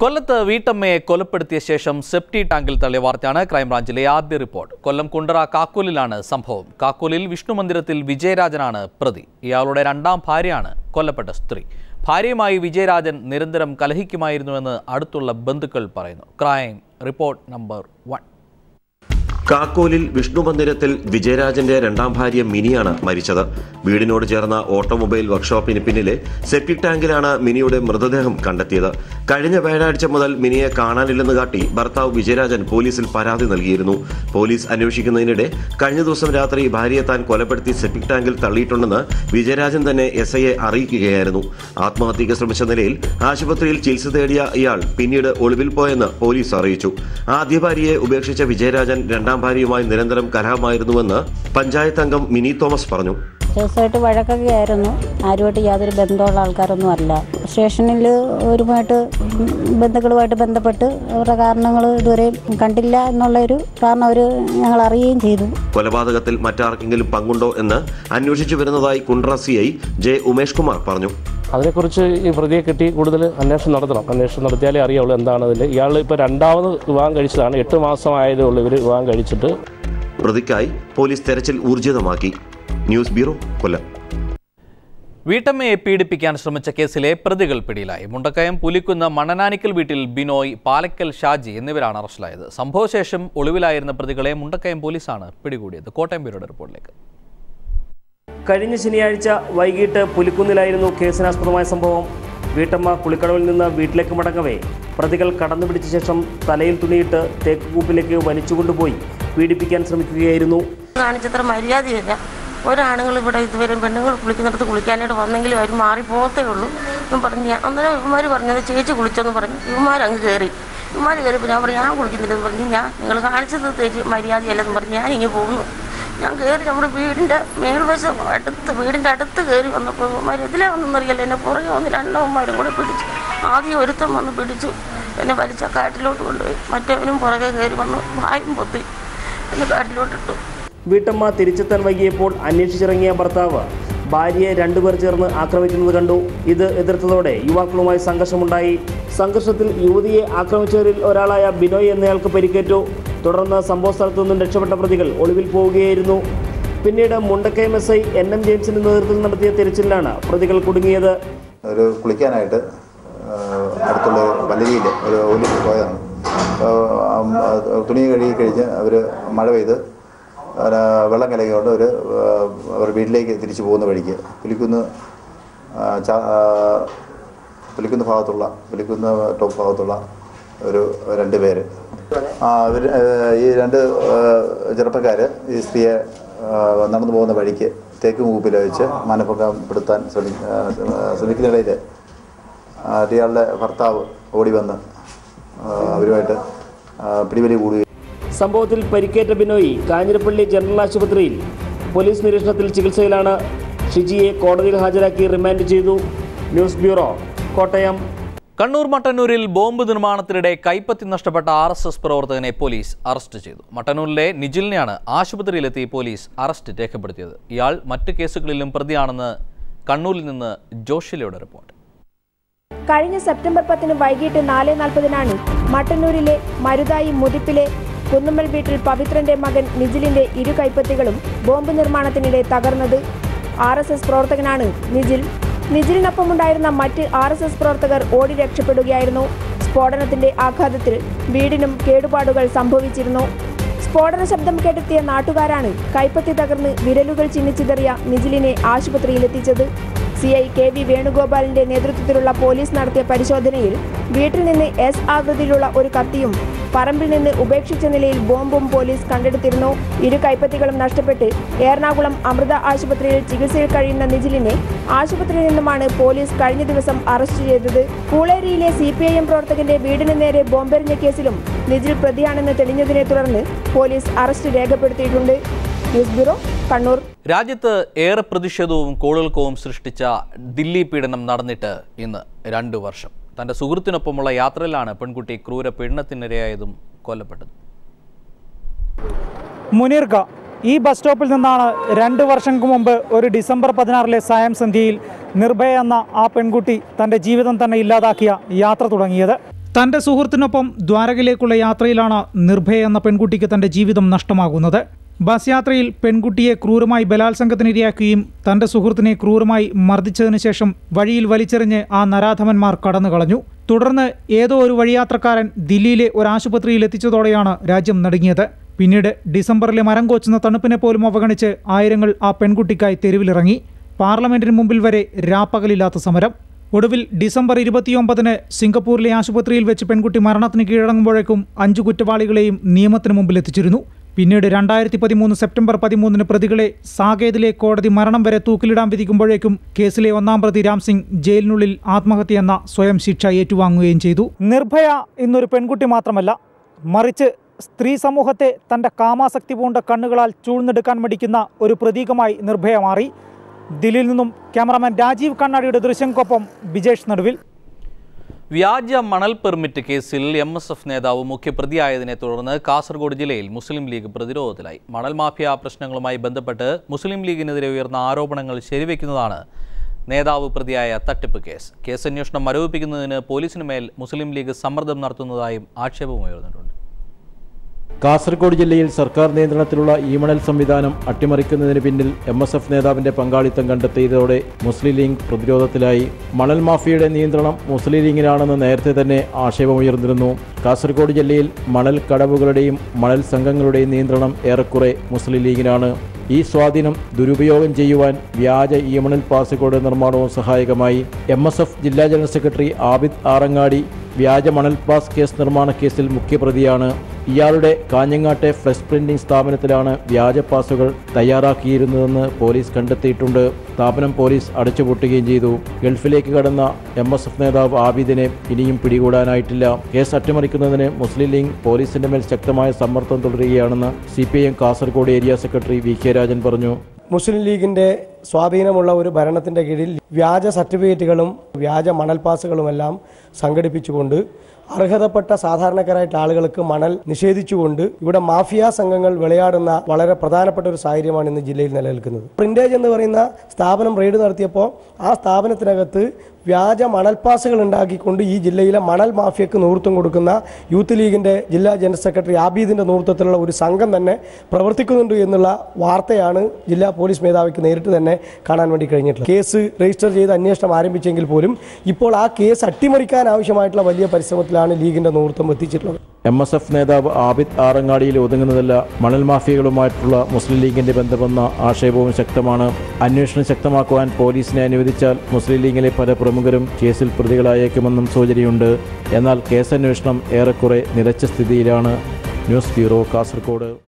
കൊല്ലത്ത് വീട്ടമ്മയെ കൊലപ്പെടുത്തിയ ശേഷം സെപ്റ്റി ടാങ്കിൽ തള്ളിയ വാർത്തയാണ് ക്രൈംബ്രാഞ്ചിലെ ആദ്യ റിപ്പോർട്ട് കൊല്ലം കുണ്ടറ കാക്കൂലിലാണ് സംഭവം കാക്കൂലിൽ വിഷ്ണു മന്ദിരത്തിൽ വിജയരാജനാണ് പ്രതി ഇയാളുടെ രണ്ടാം ഭാര്യയാണ് കൊല്ലപ്പെട്ട സ്ത്രീ ഭാര്യയുമായി വിജയരാജൻ നിരന്തരം കലഹിക്കുമായിരുന്നുവെന്ന് അടുത്തുള്ള ബന്ധുക്കൾ പറയുന്നു ക്രൈം റിപ്പോർട്ട് നമ്പർ വൺ കാക്കോലിൽ വിഷ്ണു മന്ദിരത്തിൽ വിജയരാജന്റെ രണ്ടാം ഭാര്യ മിനിയാണ് മരിച്ചത് വീടിനോട് ചേർന്ന ഓട്ടോമൊബൈൽ വർക്ക്ഷോപ്പിന് പിന്നിലെ സെപ്റ്റിക് ടാങ്കിലാണ് മിനിയുടെ മൃതദേഹം കണ്ടെത്തിയത് കഴിഞ്ഞ വ്യാഴാഴ്ച മുതൽ മിനിയെ കാണാനില്ലെന്ന് കാട്ടി ഭർത്താവ് വിജയരാജൻ പോലീസിൽ പരാതി നൽകിയിരുന്നു പോലീസ് അന്വേഷിക്കുന്നതിനിടെ കഴിഞ്ഞ ദിവസം രാത്രി ഭാര്യയെ താൻ കൊലപ്പെടുത്തി സെപ്റ്റിക് ടാങ്കിൽ തള്ളിയിട്ടുണ്ടെന്ന് വിജയരാജൻ തന്നെ എസ് ഐയെ അറിയിക്കുകയായിരുന്നു ആത്മഹത്യയ്ക്ക് ശ്രമിച്ച നിലയിൽ ആശുപത്രിയിൽ ചികിത്സ തേടിയ ഇയാൾ പിന്നീട് ഒളിവിൽ പോയെന്ന് പോലീസ് അറിയിച്ചു ആദ്യ ഭാര്യയെ ഉപേക്ഷിച്ച വിജയരാജൻ രണ്ടാം ഭാര്യയുമായി നിരന്തരം കലഹമായിരുന്നുവെന്ന് പഞ്ചായത്ത് അംഗം മിനി തോമസ് പറഞ്ഞു ദിവസമായിട്ട് വഴക്കൊക്കെ ആയിരുന്നു ആരുമായിട്ട് യാതൊരു ബന്ധമുള്ള ആൾക്കാരൊന്നും അല്ല സ്റ്റേഷനിൽ ഒരുമായിട്ട് ബന്ധുക്കളുമായിട്ട് ബന്ധപ്പെട്ട് അവരുടെ കാരണങ്ങൾ ഇതുവരെ കണ്ടില്ല എന്നുള്ള ഒരു കാരണം അവർ ഞങ്ങൾ അറിയുകയും ചെയ്തു കൊലപാതകത്തിൽ മറ്റാർക്കെങ്കിലും പങ്കുണ്ടോ എന്ന് അന്വേഷിച്ചു വരുന്നതായി Kundara C I J Umesh Kumar പറഞ്ഞു അതിനെക്കുറിച്ച് ഈ പ്രതിയെ കിട്ടി കൂടുതൽ അന്വേഷണം നടത്തണം അന്വേഷണം നടത്തിയാലേ അറിയാവുള്ളൂ എന്താണ് അതിൻ്റെ ഇയാൾ ഇപ്പോൾ രണ്ടാമത് വിവാഹം കഴിച്ചതാണ് എട്ട് മാസമായതേ ഉള്ളൂ ഇവർ വിവാഹം കഴിച്ചിട്ട് പ്രതിക്കായി പോലീസ് തെരച്ചിൽ ഊർജിതമാക്കി ന്യൂസ് ബ്യൂറോ കൊല്ലം വീട്ടമ്മയെ പീഡിപ്പിക്കാൻ ശ്രമിച്ച കേസിലെ പ്രതികൾ പിടിയിലായി മുണ്ടക്കയം പുലിക്കുന്ന് മണനാനിക്കൽ വീട്ടിൽ ബിനോയ് പാലക്കൽ ഷാജി എന്നിവരാണ് അറസ്റ്റിലായത് സംഭവശേഷം ഒളിവിലായിരുന്ന പ്രതികളെ മുണ്ടക്കയം പോലീസാണ് പിടികൂടിയത് കോട്ടയം ബ്യൂറോയുടെ റിപ്പോർട്ടിലേക്ക് കഴിഞ്ഞ ശനിയാഴ്ച വൈകിട്ട് പുലിക്കുന്നിലായിരുന്നു കേസിനാസ്പദമായ സംഭവം വീട്ടമ്മ കുളിക്കടവിൽ നിന്ന് വീട്ടിലേക്ക് മടങ്ങവേ പ്രതികൾ കടന്നു പിടിച്ച ശേഷം തലയിൽ തുണിയിട്ട് തേക്ക് കൂപ്പിലേക്ക് വലിച്ചുകൊണ്ടുപോയി പീഡിപ്പിക്കാൻ ശ്രമിക്കുകയായിരുന്നു കാണിച്ചത്ര മര്യാദയില്ല ഒരാണുങ്ങൾ ഇവിടെ ഇതുവരെ പെണ്ണുങ്ങൾ കുളിക്കുന്നിടത്ത് കുളിക്കാനായിട്ട് വന്നെങ്കിലും അവർ മാറിപ്പോകത്തേ ഉള്ളൂ എന്ന് പറഞ്ഞ് ഞാൻ അന്നേരം ഇവന്മാർ പറഞ്ഞത് ചേച്ചി കുളിച്ചെന്ന് പറഞ്ഞു ഇവന്മാർ അങ്ങ് കയറി ഇവന്മാർ കയറിയപ്പോൾ ഞാൻ പറഞ്ഞു ഞാൻ കുളിക്കുന്നില്ലെന്ന് പറഞ്ഞ് ഞാൻ നിങ്ങൾ കാണിച്ചത് തെറ്റി മര്യാദയല്ലെന്ന് പറഞ്ഞ് ഞാൻ ഇങ്ങനെ പോകുന്നു ഞാൻ കയറി നമ്മുടെ വീടിൻ്റെ മേൽവശം അടുത്ത് വീടിൻ്റെ അടുത്ത് കയറി വന്നപ്പോൾ ഇവന്മാർ ഇതിലേ വന്നറിയില്ല എന്നെ പുറകെ വന്ന് രണ്ടവന്മാരും കൂടെ പിടിച്ചു ആദ്യം ഒരുത്തം വന്ന് പിടിച്ചു എന്നെ വലിച്ച കാട്ടിലോട്ട് കൊണ്ടുപോയി മറ്റവനും പുറകെ കയറി വന്ന് വായും പൊത്തി എന്നെ കാട്ടിലോട്ടിട്ടു വീട്ടമ്മ തിരിച്ചെത്താൻ വൈകിയപ്പോൾ അന്വേഷിച്ചിറങ്ങിയ ഭർത്താവ് ഭാര്യയെ രണ്ടുപേർ ചേർന്ന് ആക്രമിക്കുന്നത് കണ്ടു ഇത് എതിർത്തതോടെ യുവാക്കളുമായി സംഘർഷമുണ്ടായി സംഘർഷത്തിൽ യുവതിയെ ആക്രമിച്ചവരിൽ ഒരാളായ ബിനോയ് എന്നയാൾക്ക് പരിക്കേറ്റു തുടർന്ന് സംഭവ സ്ഥലത്തു നിന്നും രക്ഷപ്പെട്ട പ്രതികൾ ഒളിവിൽ പോവുകയായിരുന്നു പിന്നീട് Mundakayam S I N M ജെയിംസിന്റെ നേതൃത്വത്തിൽ നടത്തിയ തിരച്ചിലാണ് പ്രതികൾ കുടുങ്ങിയത് ഒരു കുളിക്കാനായിട്ട് ആ, അടുത്തുള്ള ഒരു വല്ലരിയിൽ ഒരു ഒലിൽ പോയതാണ് അപ്പോൾ, ആം, അത് തുണി കഴുകി കഴിഞ്ഞ് അവർ മഴ പെയ്ത് അവര് വെള്ളം കലകിക്കൊണ്ട് ഒരു അവർ വീട്ടിലേക്ക് തിരിച്ചു പോകുന്ന വഴിക്ക് പുലിക്കുന്ന് ആ, ചാ- ആ, പുലിക്കുന്ന് ഭാഗത്തുള്ള പുലിക്കുന്ന് ടോപ്പ് ഭാഗത്തുള്ള ഒരു രണ്ട് പേര് ആ ഇവർ ഈ രണ്ട് ചെറുപ്പക്കാർ ഈ സ്ത്രീയെ ആ, നടന്നു പോകുന്ന വഴിക്ക് തേക്ക് മൂപ്പിൽ വെച്ച് മനഃപുറപ്പെടുത്താൻ ശ്രമി ആ, ശ്രമിക്കുന്നതിനിടയിൽ ഇയാളുടെ ഭർത്താവ് ഓടി വന്ന് ആ, അവരുമായിട്ട് ആ, പിടിവലി കൂടുകയും സംഭവത്തിൽ പരിക്കേറ്റ ബിനോയി കാഞ്ഞിരപ്പള്ളി ജനറൽ ആശുപത്രിയിൽ പോലീസ് നിരീക്ഷണത്തിൽ ചികിത്സയിലാണ് ഷിജിയെ കോടതിയിൽ ഹാജരാക്കി റിമാൻഡ് ചെയ്തു ന്യൂസ് ബ്യൂറോ കോട്ടയം കണ്ണൂർ മട്ടന്നൂരിൽ ബോംബ് നിർമ്മാണത്തിനിടെ കൈപ്പത്തി നഷ്ടപ്പെട്ട ആർ എസ് എസ് പ്രവർത്തകനെ പോലീസ് അറസ്റ്റ് ചെയ്തു മട്ടന്നൂരിലെ നിജിലിനെയാണ് ആശുപത്രിയിലെത്തി പോലീസ് അറസ്റ്റ് രേഖപ്പെടുത്തിയത് ഇയാൾ മറ്റ് കേസുകളിലും പ്രതിയാണെന്ന് കണ്ണൂരിൽ നിന്ന് ജോഷിലയുടെ റിപ്പോർട്ട് കഴിഞ്ഞ സെപ്റ്റംബർ പത്തിന് വൈകിട്ട് നാല് നാൽപ്പതിനാണ് മട്ടന്നൂരിലെ മരുതായി മുതിപ്പിലെ കുന്നുമ്മൽ വീട്ടിൽ പവിത്രന്റെ മകൻ നിജിലിന്റെ ഇരു കൈപ്പത്തികളും ബോംബ് നിർമ്മാണത്തിനിടെ തകർന്നത് ആർ എസ് എസ് പ്രവർത്തകനാണ് നിജിൽ നിജിലിനൊപ്പമുണ്ടായിരുന്ന മറ്റ് ആർ എസ് എസ് പ്രവർത്തകർ ഓടി രക്ഷപ്പെടുകയായിരുന്നു സ്ഫോടനത്തിന്റെ ആഘാതത്തിൽ വീടിനും കേടുപാടുകൾ സംഭവിച്ചിരുന്നു സ്ഫോടന ശബ്ദം കേട്ടെത്തിയ നാട്ടുകാരാണ് കൈപ്പത്തി തകർന്ന് വിരലുകൾ ചിന്നിച്ചിതറിയ നിജിലിനെ ആശുപത്രിയിലെത്തിച്ചത് സി ഐ കെ വി വേണുഗോപാലിന്റെ നേതൃത്വത്തിലുള്ള പോലീസ് നടത്തിയ പരിശോധനയിൽ വീട്ടിൽ നിന്ന് എസ് ആകൃതിയിലുള്ള ഒരു കത്തിയും പറമ്പിൽ നിന്ന് ഉപേക്ഷിച്ച നിലയിൽ ബോംബും പോലീസ് കണ്ടെടുത്തിരുന്നു ഇരു കൈപ്പത്തികളും നഷ്ടപ്പെട്ട് എറണാകുളം അമൃത ആശുപത്രിയിൽ ചികിത്സയിൽ കഴിയുന്ന നിജിലിനെ ആശുപത്രിയിൽ നിന്നുമാണ് പോലീസ് കഴിഞ്ഞ ദിവസം അറസ്റ്റ് ചെയ്തത് കൂളേരിയിലെ സി പി ഐ എം പ്രവർത്തകന്റെ വീടിന് നേരെ ബോംബെറിഞ്ഞ കേസിലും നിജിൽ പ്രതിയാണെന്ന് തെളിഞ്ഞതിനെ തുടർന്ന് പോലീസ് അറസ്റ്റ് രേഖപ്പെടുത്തിയിട്ടുണ്ട് ന്യൂസ് ബ്യൂറോ കണ്ണൂർ രാജ്യത്ത് ഏറെ പ്രതിഷേധവും കോളുകൾക്കവും സൃഷ്ടിച്ച ദില്ലി പീഡനം നടന്നിട്ട് ഇന്ന് രണ്ടു വർഷം തൻ്റെ സുഹൃത്തിനൊപ്പമുള്ള യാത്രയിലാണ് പെൺകുട്ടി ക്രൂര പീഡനത്തിനിരയായതും കൊല്ലപ്പെട്ടത് മുനീർക്ക ഈ ബസ് സ്റ്റോപ്പിൽ നിന്നാണ് രണ്ട് വർഷങ്ങൾക്ക് മുമ്പ് ഒരു ഡിസംബർ പതിനാറിലെ സായം സന്ധ്യയിൽ നിർഭയ എന്ന ആ പെൺകുട്ടി തൻ്റെ ജീവിതം തന്നെ ഇല്ലാതാക്കിയ യാത്ര തുടങ്ങിയത് തന്റെ സുഹൃത്തിനൊപ്പം ദ്വാരകയിലേക്കുള്ള യാത്രയിലാണ് നിർഭയ എന്ന പെൺകുട്ടിക്ക് തന്റെ ജീവിതം നഷ്ടമാകുന്നത് ബസ് യാത്രയിൽ പെൺകുട്ടിയെ ക്രൂരമായി ബലാത്സംഗത്തിനിരയാക്കുകയും തന്റെ സുഹൃത്തിനെ ക്രൂരമായി മർദ്ദിച്ചതിനു ശേഷം വഴിയിൽ വലിച്ചെറിഞ്ഞ് ആ നരാധമന്മാർ കടന്നുകളഞ്ഞു തുടർന്ന് ഏതോ ഒരു വഴിയാത്രക്കാരൻ ദില്ലിയിലെ ഒരു ആശുപത്രിയിൽ എത്തിച്ചതോടെയാണ് രാജ്യം നടുങ്ങിയത് പിന്നീട് ഡിസംബറിലെ മരം കോച്ചുന്ന തണുപ്പിനെ പോലും അവഗണിച്ച് ആയിരങ്ങൾ ആ പെൺകുട്ടിക്കായി തെരുവിലിറങ്ങി പാർലമെന്റിന് മുമ്പിൽ വരെ രാപ്പകലില്ലാത്ത സമരം ഒടുവിൽ ഡിസംബർ ഇരുപത്തിയൊമ്പതിന് സിംഗപ്പൂരിലെ ആശുപത്രിയിൽ വെച്ച് പെൺകുട്ടി മരണത്തിന് കീഴടങ്ങുമ്പോഴേക്കും അഞ്ചു കുറ്റവാളികളെയും നിയമത്തിന് മുമ്പിൽ എത്തിച്ചിരുന്നു പിന്നീട് രണ്ടായിരത്തി പതിമൂന്ന് സെപ്റ്റംബർ പതിമൂന്നിന് പ്രതികളെ സാകേതിലെ കോടതി മരണം വരെ തൂക്കിലിടാൻ വിധിക്കുമ്പോഴേക്കും കേസിലെ ഒന്നാം പ്രതി രാം സിംഗ് ജയിലിനുള്ളിൽ ആത്മഹത്യ എന്ന സ്വയം ശിക്ഷ ഏറ്റുവാങ്ങുകയും ചെയ്തു നിർഭയ ഇന്നൊരു പെൺകുട്ടി മാത്രമല്ല മറിച്ച് സ്ത്രീ സമൂഹത്തെ തൻ്റെ കാമാസക്തി പൂണ്ട കണ്ണുകളാൽ ചൂഴ്ന്നെടുക്കാൻ മടിക്കുന്ന ഒരു പ്രതീകമായി നിർഭയ മാറി ദില്ലിയിൽ നിന്നും ക്യാമറാമാൻ രാജീവ് കണ്ണാടിയുടെ ദൃശ്യങ്ങൾക്കൊപ്പം ബിജേഷ് നടുവിൽ വ്യാജ മണൽ പെർമിറ്റ് കേസിൽ എം എസ് എഫ് നേതാവ് മുഖ്യപ്രതിയായതിനെ തുടർന്ന് കാസർഗോഡ് ജില്ലയിൽ മുസ്ലിം ലീഗ് പ്രതിരോധത്തിലായി മണൽ മാഫിയ പ്രശ്നങ്ങളുമായി ബന്ധപ്പെട്ട് മുസ്ലിം ലീഗിനെതിരെ ഉയർന്ന ആരോപണങ്ങൾ ശരിവെക്കുന്നതാണ് നേതാവ് പ്രതിയായ തട്ടിപ്പ് കേസ് കേസ് അന്വേഷണം മരവിപ്പിക്കുന്നതിന് പോലീസിന് മേൽ മുസ്ലിം ലീഗ് സമ്മർദ്ദം നടത്തുന്നതായും ആക്ഷേപമുയർന്നിട്ടുണ്ട് കാസർഗോഡ് ജില്ലയിൽ സർക്കാർ നിയന്ത്രണത്തിലുള്ള ഈമണൽ സംവിധാനം അട്ടിമറിക്കുന്നതിന് പിന്നിൽ എം എസ് എഫ് നേതാവിന്റെ പങ്കാളിത്തം കണ്ടെത്തിയതോടെ മുസ്ലിം ലീഗ് പ്രതിരോധത്തിലായി മണൽ മാഫിയയുടെ നിയന്ത്രണം മുസ്ലിം ലീഗിനാണെന്ന് നേരത്തെ തന്നെ ആക്ഷേപമുയർന്നിരുന്നു കാസർഗോഡ് ജില്ലയിൽ മണൽ കടവുകളുടെയും മണൽ സംഘങ്ങളുടെയും നിയന്ത്രണം ഏറെക്കുറെ മുസ്ലിം ലീഗിനാണ് ഈ സ്വാധീനം ദുരുപയോഗം ചെയ്യുവാൻ വ്യാജ ഈമണൽ പാസുകളുടെ നിർമ്മാണവും സഹായകമായി എം എസ് എഫ് ജില്ലാ ജനറൽ സെക്രട്ടറി ആബിദ് ആറങ്ങാടി വ്യാജ മണൽ പാസ് കേസ് നിർമ്മാണ കേസിൽ മുഖ്യപ്രതിയാണ് ഇയാളുടെ കാഞ്ഞങ്ങാട്ടെ ഫ്ലഷ് പ്രിന്റിംഗ് സ്ഥാപനത്തിലാണ് വ്യാജ പാസുകൾ തയ്യാറാക്കിയിരുന്നതെന്ന് പോലീസ് കണ്ടെത്തിയിട്ടുണ്ട് സ്ഥാപനം പോലീസ് അടച്ചുപൂട്ടുകയും ചെയ്തു ഗൾഫിലേക്ക് കടന്ന എം എസ് എഫ് നേതാവ് ആബിദിനെ ഇനിയും പിടികൂടാനായിട്ടില്ല കേസ് അട്ടിമറിക്കുന്നതിന് മുസ്ലിം ലീഗ് പോലീസിന്റെ മേൽ ശക്തമായ സമ്മർദ്ദം തുടരുകയാണെന്ന് C P M Kasaragod area secretary V K Rajan പറഞ്ഞു മുസ്ലിം ലീഗിന്റെ സ്വാധീനമുള്ള ഒരു ഭരണത്തിന്റെ കീഴിൽ വ്യാജ സർട്ടിഫിക്കറ്റുകളും വ്യാജ മണൽ പാസുകളുമെല്ലാം സംഘടിപ്പിച്ചുകൊണ്ട് അർഹതപ്പെട്ട സാധാരണക്കാരായിട്ടുള്ള ആളുകൾക്ക് മണൽ നിഷേധിച്ചുകൊണ്ട് ഇവിടെ മാഫിയ സംഘങ്ങൾ വിളയാടുന്ന വളരെ പ്രധാനപ്പെട്ട ഒരു സാഹചര്യമാണ് ഇന്ന് ജില്ലയിൽ നിലനിൽക്കുന്നത് പ്രിന്റേജ് എന്ന് പറയുന്ന സ്ഥാപനം റെയ്ഡ് നടത്തിയപ്പോൾ ആ സ്ഥാപനത്തിനകത്ത് വ്യാജ മണൽ പാസുകൾ ഉണ്ടാക്കിക്കൊണ്ട് ഈ ജില്ലയിലെ മണൽ മാഫിയക്ക് നേതൃത്വം കൊടുക്കുന്ന യൂത്ത് ലീഗിന്റെ ജില്ലാ ജനറൽ സെക്രട്ടറി ആബീദിന്റെ നേതൃത്വത്തിലുള്ള ഒരു സംഘം തന്നെ പ്രവർത്തിക്കുന്നുണ്ട് എന്നുള്ള വാർത്തയാണ് ജില്ലാ പോലീസ് മേധാവിക്ക് നേരിട്ട് തന്നെ കാണാൻ വേണ്ടി കഴിഞ്ഞിട്ടുള്ളത് കേസ് രജിസ്റ്റർ ചെയ്ത് അന്വേഷണം ആരംഭിച്ചെങ്കിൽ പോലും ഇപ്പോൾ ആ കേസ് അട്ടിമറിക്കാൻ ആവശ്യമായിട്ടുള്ള വലിയ പരിശ്രമത്തിലാണ് ലീഗിന്റെ നേതൃത്വം എത്തിച്ചിട്ടുള്ളത് എം എസ് എഫ് നേതാവ് ആബിദ് ആറങ്ങാടിയിൽ ഒതുങ്ങുന്നതല്ല മണൽ മാഫിയകളുമായിട്ടുള്ള മുസ്ലിം ലീഗിന്റെ ബന്ധമെന്ന ആക്ഷേപവും ശക്തമാണ് അന്വേഷണം ശക്തമാക്കുവാൻ പോലീസിനെ അനുവദിച്ചാൽ മുസ്ലിം ലീഗിലെ പല പ്രമുഖരും കേസിൽ പ്രതികളായേക്കുമെന്നും സൂചനയുണ്ട് എന്നാൽ കേസന്വേഷണം ഏറെക്കുറെ നിലച്ച സ്ഥിതിയിലാണ് ന്യൂസ് ബ്യൂറോ കാസർഗോഡ്